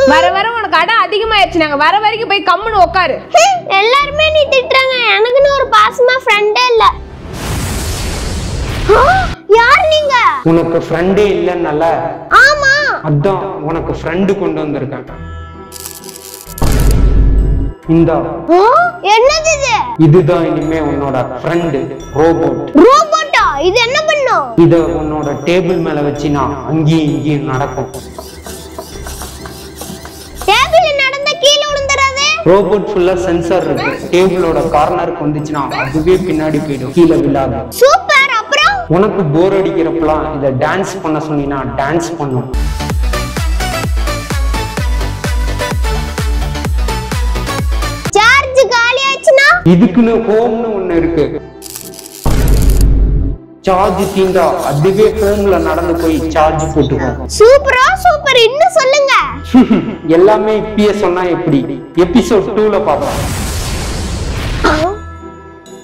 வர வர உனக்கு அடம் அதிகமாயிருச்சு நாங்க வர வரைக்கும் போய் கம்முன்னு உட்காரு ஹம், எல்லாருமே நீ திட்டுறாங்க எனக்குன்னு ஒரு பாசமா ஃப்ரெண்டே இல்ல ஆ, யார் நீங்க உனக்கு ஃப்ரெண்டே இல்லைன்னல ஆமா அதான் உனக்கு ஃப்ரெண்டு கொண்டு வந்திருக்கேன் இந்தா ஆ, என்னது இது இதுதான் இனிமே உன்னோட ஃப்ரெண்டு ரோபோட் ரோபோட்டா இது என்ன பண்ணும் இத உன்னோட டேபிள் மேல வச்சினா அங்கேயும் இங்கேயும் நடக்கும் டேபிள் நடந்தா கீழே விழுந்துறாது ரோபோட் ஃபுல்லா சென்சார் இருக்கு டேபிளோட கார்னருக்கு வந்துச்சுன்னா அதுவே பின்னாடி போயிடும் கீழே விழாது சூப்பர் அப்புறம் உனக்கு போர் அடிக்கிறப்பலாம் இதை டான்ஸ் பண்ண சொன்னீங்கன்னா டான்ஸ் பண்ணும் சார்ஜ் காலி ஆச்சுன்னா இதுக்குன்னு ஹோம்னு ஒண்ணு இருக்கு சார்ஜ் தீந்தா அதுவே ஹோம்ல நடந்து போய் சார்ஜ் போட்டுக்கும் சூப்பரா சூப்பர் இன்னும் சொல்லுங்க எல்லாமே இப்பயே சொன்னா எப்படி எபிசோட் டூல பார்ப்போம்